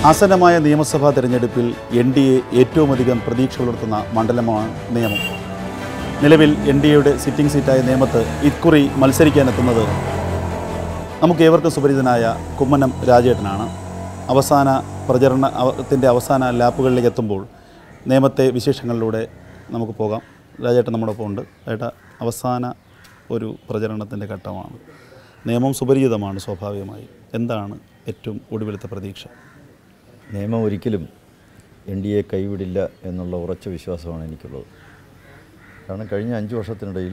ആസന്നമായ നിയമസഭാ തെരഞ്ഞെടുപ്പിൽ N D A ഏറ്റവുമധികം പ്രതീക്ഷ പുലർത്തുന്ന മണ്ഡലമാണ് നിയമം നിലവിൽ എൻ ഡി എയുടെ സിറ്റിംഗ് സീറ്റായ നിയമത്ത് ഇക്കുറി മത്സരിക്കാനെത്തുന്നത് നമുക്ക് ഏവർക്കും സുപരിചിതനായ കുമ്മനം രാജേട്ടനാണ് അവസാന പ്രചരണത്തിൻ്റെ അവസാന ലാപ്പുകളിലേക്ക് എത്തുമ്പോൾ നിയമത്തെ വിശേഷങ്ങളിലൂടെ നമുക്ക് പോകാം രാജേട്ടൻ നമ്മോടൊപ്പം ഉണ്ട് രാജേട്ട അവസാന ഒരു പ്രചരണത്തിൻ്റെ ഘട്ടമാണ് നിയമം സുപരിചിതമാണ് സ്വാഭാവികമായി എന്താണ് ഏറ്റവും ഒടുവിലത്തെ പ്രതീക്ഷ നിയമം ഒരിക്കലും എൻ ഡി എ കൈവിടില്ല എന്നുള്ള ഉറച്ച വിശ്വാസമാണ് എനിക്കുള്ളത് കാരണം കഴിഞ്ഞ അഞ്ച് വർഷത്തിനിടയിൽ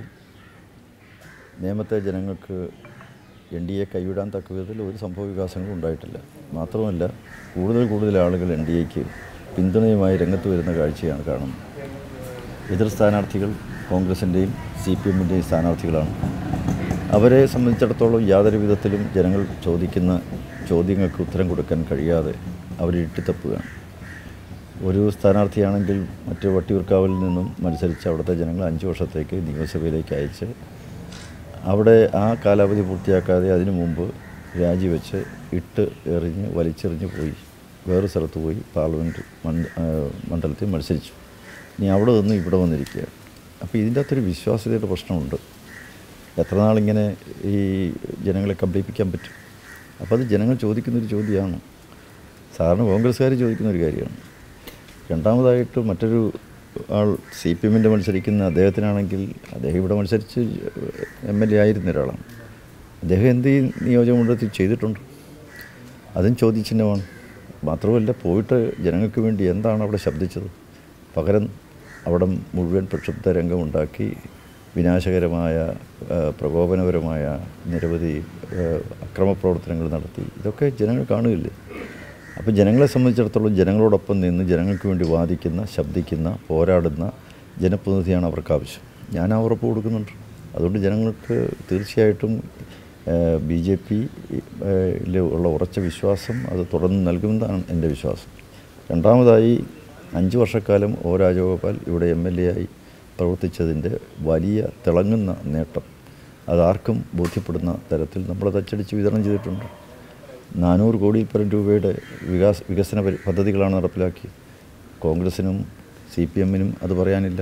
നിയമത്തെ ജനങ്ങൾക്ക് എൻ ഡി എ കൈവിടാൻ തക്ക വിധത്തിൽ ഒരു സംഭവ വികാസങ്ങളും ഉണ്ടായിട്ടില്ല മാത്രമല്ല കൂടുതൽ കൂടുതൽ ആളുകൾ എൻ ഡി എക്ക് പിന്തുണയുമായി രംഗത്ത് വരുന്ന കാഴ്ചയാണ് കാണുന്നത് എതിർ സ്ഥാനാർത്ഥികൾ കോൺഗ്രസിൻ്റെയും സി പി എമ്മിൻ്റെയും സ്ഥാനാർത്ഥികളാണ് അവരെ സംബന്ധിച്ചിടത്തോളം യാതൊരു വിധത്തിലും ജനങ്ങൾ ചോദിക്കുന്ന ചോദ്യങ്ങൾക്ക് ഉത്തരം കൊടുക്കാൻ കഴിയാതെ അവർ ഇട്ടിത്തപ്പുകയാണ് ഒരു സ്ഥാനാർത്ഥിയാണെങ്കിൽ മറ്റ് വട്ടിയൂർക്കാവിൽ നിന്നും മത്സരിച്ച് അവിടുത്തെ ജനങ്ങൾ അഞ്ച് വർഷത്തേക്ക് നിയമസഭയിലേക്ക് അയച്ച് അവിടെ ആ കാലാവധി പൂർത്തിയാക്കാതെ അതിനു മുമ്പ് രാജിവെച്ച് ഇട്ട് എറിഞ്ഞ് വലിച്ചെറിഞ്ഞ് പോയി വേറെ സ്ഥലത്ത് പോയി പാർലമെൻറ്റ് മണ്ഡ ആ, മണ്ഡലത്തിൽ മത്സരിച്ചു ഇനി അവിടെ നിന്ന് ഇവിടെ വന്നിരിക്കുക അപ്പോൾ ഇതിൻ്റെ അകത്തൊരു വിശ്വാസ്യതയുടെ പ്രശ്നമുണ്ട് എത്ര നാളിങ്ങനെ ഈ ജനങ്ങളെ കബളിപ്പിക്കാൻ പറ്റും അപ്പോൾ അത് ജനങ്ങൾ ചോദിക്കുന്നൊരു ചോദ്യമാണ് സാധാരണ കോൺഗ്രസ്സുകാർ ചോദിക്കുന്ന ഒരു കാര്യമാണ് രണ്ടാമതായിട്ട് മറ്റൊരു ആൾ സി പി എമ്മിൻ്റെ മത്സരിക്കുന്ന അദ്ദേഹത്തിനാണെങ്കിൽ അദ്ദേഹം ഇവിടെ മത്സരിച്ച് എം എൽ എ ആയിരുന്ന ഒരാളാണ് അദ്ദേഹം എന്ത് ഈ നിയോജകമണ്ഡലത്തിൽ ചെയ്തിട്ടുണ്ട് അതും ചോദ്യചിഹ്നമാണ് മാത്രമല്ല പോയിട്ട് ജനങ്ങൾക്ക് വേണ്ടി എന്താണ് അവിടെ ശബ്ദിച്ചത് പകരം അവിടെ മുഴുവൻ പ്രക്ഷുബ്ധ രംഗമുണ്ടാക്കി വിനാശകരമായ ആ, പ്രകോപനപരമായ നിരവധി ആ, അക്രമപ്രവർത്തനങ്ങൾ നടത്തി ഇതൊക്കെ ജനങ്ങൾ കാണുകയില്ലേ അപ്പോൾ ജനങ്ങളെ സംബന്ധിച്ചിടത്തോളം ജനങ്ങളോടൊപ്പം നിന്ന് ജനങ്ങൾക്ക് വേണ്ടി വാദിക്കുന്ന ശബ്ദിക്കുന്ന പോരാടുന്ന ജനപ്രതിനിധിയാണ് അവർക്ക് ആവശ്യം ഞാൻ ആ ഉറപ്പ് കൊടുക്കുന്നുണ്ട് അതുകൊണ്ട് ജനങ്ങൾക്ക് തീർച്ചയായിട്ടും ബി ജെ പി ഉള്ള ഉറച്ച വിശ്വാസം അത് തുടർന്ന് നൽകുമെന്നാണ് എൻ്റെ വിശ്വാസം രണ്ടാമതായി അഞ്ച് വർഷക്കാലം ഒ രാജഗോപാൽ ഇവിടെ എം എൽ എ ആയി പ്രവർത്തിച്ചതിൻ്റെ വലിയ തിളങ്ങുന്ന നേട്ടം അതാർക്കും ബോധ്യപ്പെടുന്ന തരത്തിൽ നമ്മളത് അച്ചടിച്ച് വിതരണം ചെയ്തിട്ടുണ്ട് നാനൂറ് കോടിയിൽ പരം രൂപയുടെ വികാസ് വികസന പരി- പദ്ധതികളാണ് നടപ്പിലാക്കിയത് കോൺഗ്രസിനും സി പി എമ്മിനും അത് പറയാനില്ല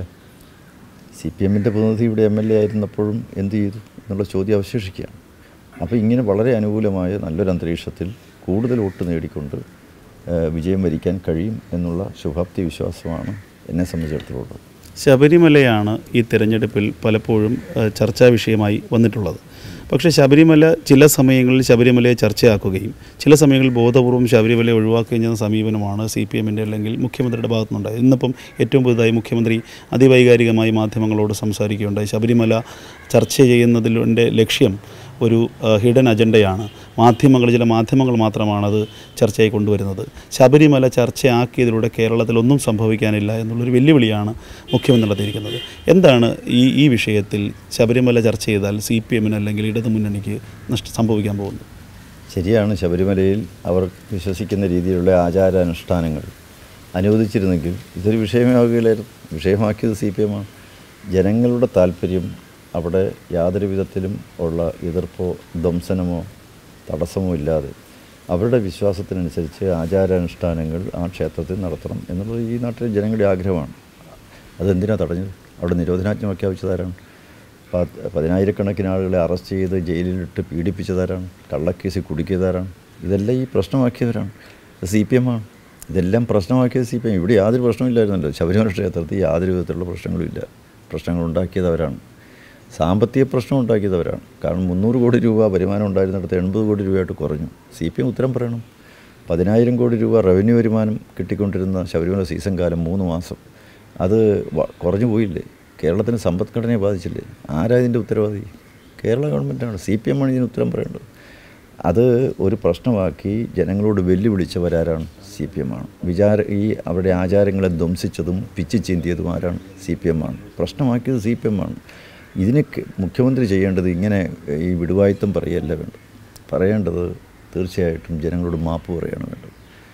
സി പി എമ്മിൻ്റെ പ്രതിനിധി ഇവിടെ എം എൽ എ ആയിരുന്നപ്പോഴും എന്ത് ചെയ്തു എന്നുള്ള ചോദ്യം അവശേഷിക്കുകയാണ് അപ്പോൾ ഇങ്ങനെ വളരെ അനുകൂലമായ നല്ലൊരു അന്തരീക്ഷത്തിൽ കൂടുതൽ വോട്ട് നേടിക്കൊണ്ട് ആ, വിജയം വരിക്കാൻ കഴിയും എന്നുള്ള ശുഭാപ്തി വിശ്വാസമാണ് എന്നെ സംബന്ധിച്ചിടത്തോളം ഉള്ളത് ശബരിമലയാണ് ഈ തെരഞ്ഞെടുപ്പിൽ പലപ്പോഴും ഏഹ്, ചർച്ചാ വിഷയമായി വന്നിട്ടുള്ളത് പക്ഷേ ശബരിമല ചില സമയങ്ങളിൽ ശബരിമലയെ ചർച്ചയാക്കുകയും ചില സമയങ്ങളിൽ ബോധപൂർവം ശബരിമലയെ ഒഴിവാക്കുകയും ചെയ്യുന്ന സമീപനമാണ് സി പി എമ്മിൻ്റെ അല്ലെങ്കിൽ മുഖ്യമന്ത്രിയുടെ ഭാഗത്തുനിന്നുണ്ടായത് ഇന്നിപ്പം ഏറ്റവും പുതുതായി മുഖ്യമന്ത്രി അതിവൈകാരികമായി മാധ്യമങ്ങളോട് സംസാരിക്കുകയുണ്ടായി ശബരിമല ചർച്ച ചെയ്യുന്നതിൻ്റെ ലക്ഷ്യം ഒരു ഹിഡൻ അജണ്ടയാണ് മാധ്യമങ്ങൾ ചില മാധ്യമങ്ങൾ മാത്രമാണത് ചർച്ചയായി കൊണ്ടുവരുന്നത് ശബരിമല ചർച്ചയാക്കിയതിലൂടെ കേരളത്തിൽ ഒന്നും സംഭവിക്കാനില്ല എന്നുള്ളൊരു വെല്ലുവിളിയാണ് മുഖ്യമന്ത്രി നടത്തിയിരിക്കുന്നത് എന്താണ് ഈ ഈ വിഷയത്തിൽ ശബരിമല ചർച്ച ചെയ്താൽ സി പി എമ്മിന് അല്ലെങ്കിൽ ഇടതുമുന്നണിക്ക് നഷ്ട സംഭവിക്കാൻ പോകുന്നത് ശരിയാണ് ശബരിമലയിൽ അവർ വിശ്വസിക്കുന്ന രീതിയിലുള്ള ആചാരാനുഷ്ഠാനങ്ങൾ അനുവദിച്ചിരുന്നെങ്കിൽ ഇതൊരു വിഷയമേ ആവുകയില്ലായിരുന്നു വിഷയമാക്കിയത് സി പി എമ്മാണ് ജനങ്ങളുടെ താല്പര്യം അവിടെ യാതൊരു വിധത്തിലും ഉള്ള എതിർപ്പോ ധ്വംസനമോ തടസ്സമോ ഇല്ലാതെ അവരുടെ വിശ്വാസത്തിനനുസരിച്ച് ആചാരാനുഷ്ഠാനങ്ങൾ ആ ക്ഷേത്രത്തിൽ നടത്തണം എന്നുള്ളത് ഈ നാട്ടിലെ ജനങ്ങളുടെ ആഗ്രഹമാണ് അതെന്തിനാണ് തടഞ്ഞത് അവിടെ നിരോധനാജ്ഞ പ്രഖ്യാപിച്ചതാരാണ് പത്ത് പതിനായിരക്കണക്കിന് ആളുകളെ അറസ്റ്റ് ചെയ്ത് ജയിലിലിട്ട് പീഡിപ്പിച്ചതാരാണ് കള്ളക്കേസിൽ കുടുക്കിയതാരാണ് ഇതെല്ലാം ഈ പ്രശ്നമാക്കിയവരാണ് സി പി എം ആണ് ഇതെല്ലാം പ്രശ്നമാക്കിയത് സി പി എം ഇവിടെ യാതൊരു പ്രശ്നമില്ലായിരുന്നല്ലോ ശബരിമല ക്ഷേത്രത്തിൽ യാതൊരു വിധത്തിലുള്ള പ്രശ്നങ്ങളും ഇല്ല പ്രശ്നങ്ങൾ ഉണ്ടാക്കിയതവരാണ് സാമ്പത്തിക പ്രശ്നം ഉണ്ടാക്കിയതവരാണ് കാരണം മുന്നൂറ് കോടി രൂപ വരുമാനം ഉണ്ടായിരുന്നിടത്ത് എൺപത് കോടി രൂപയായിട്ട് കുറഞ്ഞു സി പി എം ഉത്തരം പറയണം പതിനായിരം കോടി രൂപ റവന്യൂ വരുമാനം കിട്ടിക്കൊണ്ടിരുന്ന ശബരിമല സീസൺ കാലം മൂന്ന് മാസം അത് വ- കുറഞ്ഞു പോയില്ലേ കേരളത്തിന് സമ്പദ്ഘടനയെ ബാധിച്ചില്ലേ ആരാ ഇതിൻ്റെ ഉത്തരവാദി കേരള ഗവൺമെൻറ്റാണ് സി പി എം ആണ് ഇതിന് ഉത്തരം പറയേണ്ടത് അത് ഒരു പ്രശ്നമാക്കി ജനങ്ങളോട് വെല്ലുവിളിച്ചവരാരാണ് സി പി എം ആണ് വിചാര ഈ അവരുടെ ആചാരങ്ങളെ ധ്വംസിച്ചതും പിച്ചു ചീന്തിയതും ആരാണ് സി പി എം ആണ് പ്രശ്നമാക്കിയത് സി പി എം ആണ് ഇതിന് ക- മുഖ്യമന്ത്രി ചെയ്യേണ്ടത് ഇങ്ങനെ ഈ വിടുവായുത്തം പറയല്ല വേണ്ടത് പറയേണ്ടത് തീർച്ചയായിട്ടും ജനങ്ങളോട് മാപ്പ് പറയുകയാണ് വേണ്ടത്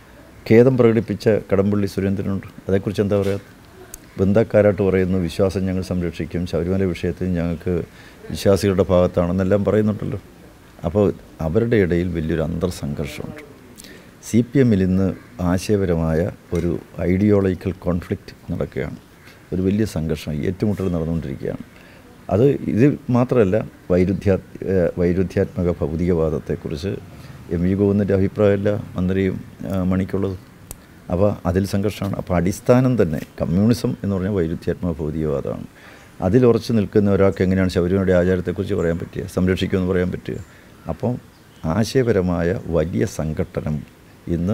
ഖേദം പ്രകടിപ്പിച്ച കടമ്പള്ളി സുരേന്ദ്രനുണ്ട് അതേക്കുറിച്ച് എന്താ പറയുക ബന്ധക്കാരായിട്ട് പറയുന്നു വിശ്വാസം ഞങ്ങൾ സംരക്ഷിക്കും ശബരിമല വിഷയത്തിൽ ഞങ്ങൾക്ക് വിശ്വാസികളുടെ ഭാഗത്താണെന്നെല്ലാം പറയുന്നുണ്ടല്ലോ അപ്പോൾ അവരുടെ ഇടയിൽ വലിയൊരു അന്തർസംഘർഷമുണ്ട് സി പി എമ്മിൽ ഇന്ന് ആശയപരമായ ഒരു ഐഡിയോളജിക്കൽ കോൺഫ്ലിക്റ്റ് നടക്കുകയാണ് ഒരു വലിയ സംഘർഷം ഏറ്റുമുട്ടൽ നടന്നുകൊണ്ടിരിക്കുകയാണ് അത് ഇത് മാത്രമല്ല വൈരുദ്ധ്യ ഏഹ് വൈരുദ്ധ്യാത്മക ഭൗതികവാദത്തെക്കുറിച്ച് എം വി ഗോവിന്ദൻ്റെ അഭിപ്രായമല്ല മന്ത്രിയും ആ, മണിക്കുള്ളത് അപ്പോൾ അതിൽ സംഘർഷമാണ് അപ്പോൾ അടിസ്ഥാനം തന്നെ കമ്മ്യൂണിസം എന്ന് പറഞ്ഞാൽ വൈരുദ്ധ്യാത്മക ഭൗതികവാദമാണ് അതിൽ ഉറച്ചു നിൽക്കുന്ന ഒരാൾക്ക് എങ്ങനെയാണ് ശബരിമലയുടെ ആചാരത്തെക്കുറിച്ച് പറയാൻ പറ്റുക സംരക്ഷിക്കുമെന്ന് പറയാൻ പറ്റുക അപ്പം ആശയപരമായ വലിയ സംഘട്ടനം ഇന്ന്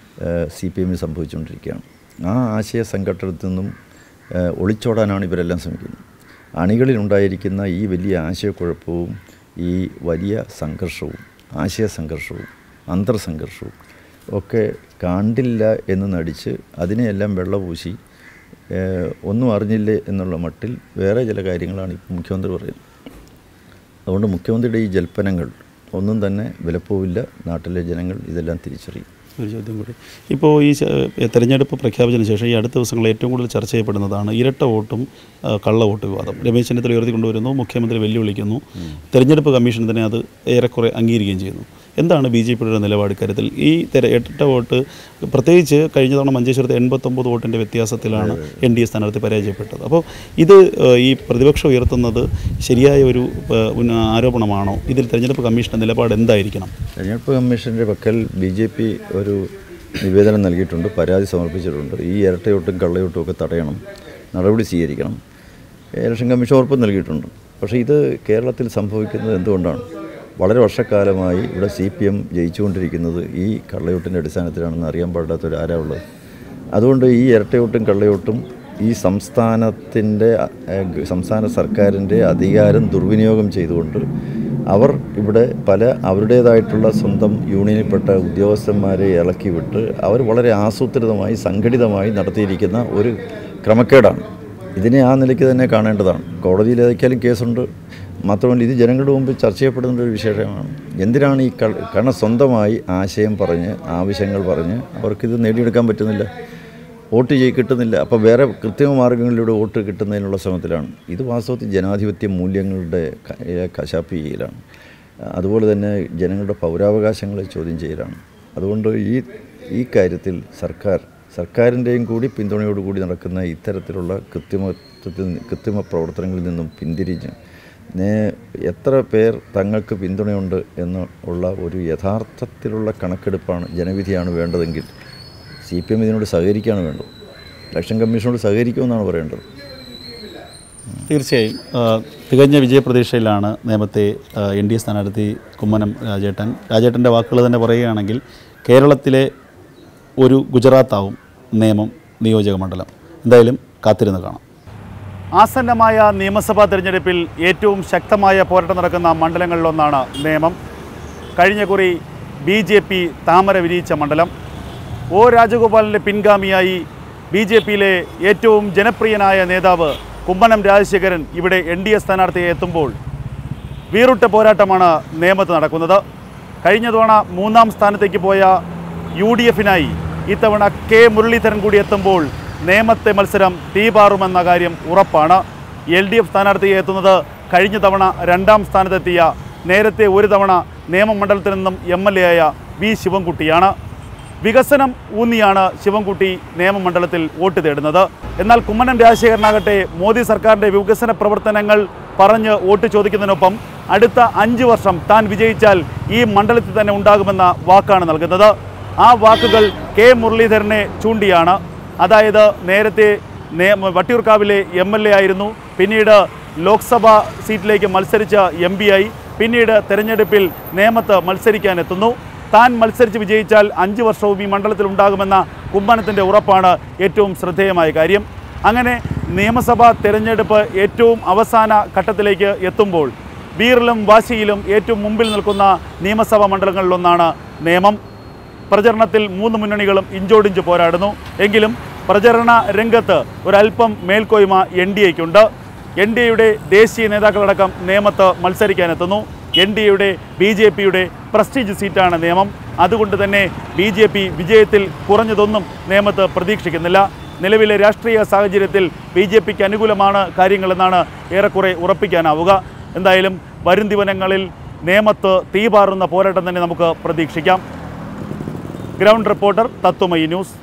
സി പി എമ്മിൽ സംഭവിച്ചുകൊണ്ടിരിക്കുകയാണ് ആ ആശയ സംഘട്ടനത്തിൽ നിന്നും ഏഹ്, ഒളിച്ചോടാനാണ് ഇവരെല്ലാം ശ്രമിക്കുന്നത് അണികളിലുണ്ടായിരിക്കുന്ന ഈ വലിയ ആശയക്കുഴപ്പവും ഈ വലിയ സംഘർഷവും ആശയ സംഘർഷവും അന്തർസംഘർഷവും ഒക്കെ കണ്ടില്ല എന്ന് നടിച്ച് അതിനെയെല്ലാം വെള്ളപൂശി ഏഹ്, ഒന്നും അറിഞ്ഞില്ലേ എന്നുള്ള മട്ടിൽ വേറെ ചില കാര്യങ്ങളാണ് ഇപ്പോൾ മുഖ്യമന്ത്രി പറയുന്നത് അതുകൊണ്ട് മുഖ്യമന്ത്രിയുടെ ഈ ജൽപ്പനങ്ങൾ ഒന്നും തന്നെ വിലപ്പോവില്ല നാട്ടിലെ ജനങ്ങൾ ഇതെല്ലാം തിരിച്ചറിയും ഒരു ചോദ്യം കൂടി ഇപ്പോൾ ഈ ച- തെരഞ്ഞെടുപ്പ് പ്രഖ്യാപിച്ചതിന് ശേഷം ഈ അടുത്ത ദിവസങ്ങളിൽ ഏറ്റവും കൂടുതൽ ചർച്ച ചെയ്യപ്പെടുന്നതാണ് ഇരട്ട വോട്ടും ആ, കള്ള വോട്ട് വിവാദം രമേശ് ചെന്നിത്തല ഉയർത്തിക്കൊണ്ടുവരുന്നു മുഖ്യമന്ത്രി വെല്ലുവിളിക്കുന്നു തെരഞ്ഞെടുപ്പ് കമ്മീഷൻ തന്നെ അത് ഏറെക്കുറെ അംഗീകരിക്കുകയും ചെയ്യുന്നു എന്താണ് ബി ജെ പിയുടെ നിലപാട് ഇക്കാര്യത്തിൽ ഈ തെര ഇരട്ട വോട്ട് പ്രത്യേകിച്ച് കഴിഞ്ഞ തവണ മഞ്ചേശ്വരത്ത് എൺപത്തൊമ്പത് വോട്ടിൻ്റെ വ്യത്യാസത്തിലാണ് എൻ ഡി എ സ്ഥാനാർത്ഥി പരാജയപ്പെട്ടത് അപ്പോൾ ഇത് ആ, ഈ പ്രതിപക്ഷം ഉയർത്തുന്നത് ശരിയായ ഒരു ആ, ഉന്ന- ആരോപണമാണോ ഇതിൽ തെരഞ്ഞെടുപ്പ് കമ്മീഷൻ്റെ നിലപാട് എന്തായിരിക്കണം തെരഞ്ഞെടുപ്പ് കമ്മീഷൻ്റെ പക്കൽ ബി ജെ പി ഒരു നിവേദനം നൽകിയിട്ടുണ്ട് പരാതി സമർപ്പിച്ചിട്ടുണ്ട് ഈ ഇരട്ടയോട്ടും കള്ളയോട്ടും ഒക്കെ തടയണം നടപടി സ്വീകരിക്കണം ഇലക്ഷൻ കമ്മീഷൻ ഉറപ്പ് നൽകിയിട്ടുണ്ട് പക്ഷേ ഇത് കേരളത്തിൽ സംഭവിക്കുന്നത് എന്തുകൊണ്ടാണ് വളരെ വർഷക്കാലമായി ഇവിടെ സി പി എം ജയിച്ചുകൊണ്ടിരിക്കുന്നത് ഈ കള്ളയോട്ടിൻ്റെ അടിസ്ഥാനത്തിലാണെന്ന് അറിയാൻ പാടില്ലാത്തൊരു ആരാ ഉള്ളത് അതുകൊണ്ട് ഈ ഇരട്ടയോട്ടും കള്ളയോട്ടും ഈ സംസ്ഥാനത്തിൻ്റെ ഏഹ്, സംസ്ഥാന സർക്കാരിൻ്റെ അധികാരം ദുർവിനിയോഗം ചെയ്തുകൊണ്ട് അവർ ഇവിടെ പല അവരുടേതായിട്ടുള്ള സ്വന്തം യൂണിയനിൽപ്പെട്ട ഉദ്യോഗസ്ഥന്മാരെ ഇളക്കി വിട്ട് അവർ വളരെ ആസൂത്രിതമായി സംഘടിതമായി നടത്തിയിരിക്കുന്ന ഒരു ക്രമക്കേടാണ് ഇതിനെ ആ നിലയ്ക്ക് തന്നെ കാണേണ്ടതാണ് കോടതിയിൽ ഏതൊക്കെയാലും കേസുണ്ട് മാത്രമല്ല ഇത് ജനങ്ങളുടെ മുമ്പിൽ ചർച്ച ചെയ്യപ്പെടുന്ന ഒരു വിഷയമാണ് എന്തിനാണ് ഈ കൾ കാരണം സ്വന്തമായി ആശയം പറഞ്ഞ് ആവശ്യങ്ങൾ പറഞ്ഞ് അവർക്കിത് നേടിയെടുക്കാൻ പറ്റുന്നില്ല വോട്ട് ചെയ്ത് കിട്ടുന്നില്ല അപ്പോൾ വേറെ കൃത്രിമ മാർഗങ്ങളിലൂടെ വോട്ട് കിട്ടുന്നതിനുള്ള ശ്രമത്തിലാണ് ഇത് വാസ്തവത്തിൽ ജനാധിപത്യ മൂല്യങ്ങളുടെ ക- ഏ, കശാപ്പ് ചെയ്യലാണ് അതുപോലെ തന്നെ ജനങ്ങളുടെ പൗരാവകാശങ്ങളെ ചോദ്യം ചെയ്യലാണ് അതുകൊണ്ട് ഈ ഈ കാര്യത്തിൽ സർക്കാർ സർക്കാരിൻ്റെയും കൂടി പിന്തുണയോടുകൂടി നടക്കുന്ന ഇത്തരത്തിലുള്ള കൃത്രിമത്വത്തിൽ നി- കൃത്രിമ പ്രവർത്തനങ്ങളിൽ നിന്നും പിന്തിരിഞ്ഞ് നേ എത്ര പേർ തങ്ങൾക്ക് പിന്തുണയുണ്ട് എന്ന് ഉള്ള ഒരു യഥാർത്ഥത്തിലുള്ള കണക്കെടുപ്പാണ് ജനവിധിയാണ് വേണ്ടതെങ്കിൽ സി പി എം ഇതിനോട് സഹകരിക്കുകയാണ് വേണ്ടത് ഇലക്ഷൻ കമ്മീഷനോട് സഹകരിക്കുമെന്നാണ് പറയേണ്ടത് തീർച്ചയായും ആ, തികഞ്ഞ വിജയപ്രതീക്ഷയിലാണ് നേമത്തെ എൻ ഡി എ സ്ഥാനാർത്ഥി കുമ്മനം രാജേട്ടൻ രാജേട്ടൻ്റെ വാക്കുകൾ തന്നെ പറയുകയാണെങ്കിൽ കേരളത്തിലെ ഒരു ഗുജറാത്താവും നേമം നിയോജക മണ്ഡലം എന്തായാലും കാത്തിരുന്ന് കാണാം ആസന്നമായ നിയമസഭാ തെരഞ്ഞെടുപ്പിൽ ഏറ്റവും ശക്തമായ പോരാട്ടം നടക്കുന്ന മണ്ഡലങ്ങളിലൊന്നാണ് നേമം കഴിഞ്ഞ കുറി ബി ജെ പി താമര വിരിയിച്ച മണ്ഡലം ഒ രാജഗോപാലിൻ്റെ പിൻഗാമിയായി ബി ജെ പിയിലെ ഏറ്റവും ജനപ്രിയനായ നേതാവ് കുമ്മനം രാജശേഖരൻ ഇവിടെ എൻ ഡി എ സ്ഥാനാർത്ഥിയെ എത്തുമ്പോൾ വീറുട്ട പോരാട്ടമാണ് നേമത്ത് നടക്കുന്നത് കഴിഞ്ഞ തവണ മൂന്നാം സ്ഥാനത്തേക്ക് പോയ യു ഡി എഫിനായി ഇത്തവണ കെ മുരളീധരൻ കൂടി എത്തുമ്പോൾ നേമത്തെ മത്സരം തീപാറുമെന്ന കാര്യം ഉറപ്പാണ് എൽ ഡി എഫ് സ്ഥാനാർത്ഥിയെ എത്തുന്നത് കഴിഞ്ഞ തവണ രണ്ടാം സ്ഥാനത്തെത്തിയ നേരത്തെ ഒരു തവണ നിയമമണ്ഡലത്തിൽ നിന്നും എം എൽ എ ആയ വി ശിവൻകുട്ടിയാണ് വികസനം ഊന്നിയാണ് ശിവൻകുട്ടി നിയമമണ്ഡലത്തിൽ വോട്ട് തേടുന്നത് എന്നാൽ കുമ്മനം രാജശേഖരനാകട്ടെ മോദി സർക്കാരിൻ്റെ വികസന പ്രവർത്തനങ്ങൾ പറഞ്ഞ് വോട്ട് ചോദിക്കുന്നതിനൊപ്പം അടുത്ത അഞ്ച് വർഷം താൻ വിജയിച്ചാൽ ഈ മണ്ഡലത്തിൽ തന്നെ ഉണ്ടാകുമെന്ന വാക്കാണ് നൽകുന്നത് ആ വാക്കുകൾ കെ മുരളീധരനെ ചൂണ്ടിയാണ് അതായത് നേരത്തെ നേ വട്ടിയൂർക്കാവിലെ എം എൽ എ ആയിരുന്നു പിന്നീട് ലോക്സഭാ സീറ്റിലേക്ക് മത്സരിച്ച എം പി ആയി പിന്നീട് തെരഞ്ഞെടുപ്പിൽ നേമത്ത് മത്സരിക്കാനെത്തുന്നു താൻ മത്സരിച്ച് വിജയിച്ചാൽ അഞ്ച് വർഷവും ഈ മണ്ഡലത്തിൽ ഉണ്ടാകുമെന്ന കുമ്മനത്തിൻ്റെ ഉറപ്പാണ് ഏറ്റവും ശ്രദ്ധേയമായ കാര്യം അങ്ങനെ നിയമസഭാ തെരഞ്ഞെടുപ്പ് ഏറ്റവും അവസാന ഘട്ടത്തിലേക്ക് എത്തുമ്പോൾ വീറിലും വാശിയിലും ഏറ്റവും മുമ്പിൽ നിൽക്കുന്ന നിയമസഭാ മണ്ഡലങ്ങളിലൊന്നാണ് നിയമം പ്രചരണത്തിൽ മൂന്ന് മുന്നണികളും ഇഞ്ചോടിഞ്ച് പോരാടുന്നു എങ്കിലും പ്രചരണ രംഗത്ത് ഒരല്പം മേൽക്കോയ്മ എൻ ഡി എക്കുണ്ട് എൻ ഡി എയുടെ ദേശീയ നേതാക്കളടക്കം നിയമത്ത് മത്സരിക്കാനെത്തുന്നു എൻ ഡി എയുടെ ബി ജെ പിയുടെ പ്രസ്റ്റീജ് സീറ്റാണ് നിയമം അതുകൊണ്ട് തന്നെ ബി ജെ പി വിജയത്തിൽ കുറഞ്ഞതൊന്നും നിയമത്ത് പ്രതീക്ഷിക്കുന്നില്ല നിലവിലെ രാഷ്ട്രീയ സാഹചര്യത്തിൽ ബി ജെ പിക്ക് അനുകൂലമാണ് കാര്യങ്ങളെന്നാണ് ഏറെക്കുറെ ഉറപ്പിക്കാനാവുക എന്തായാലും വരും ദിവനങ്ങളിൽ നേമത്ത് തീപാറുന്ന പോരാട്ടം തന്നെ നമുക്ക് പ്രതീക്ഷിക്കാം ഗ്രൗണ്ട് റിപ്പോർട്ടർ തത്വമയി ന്യൂസ്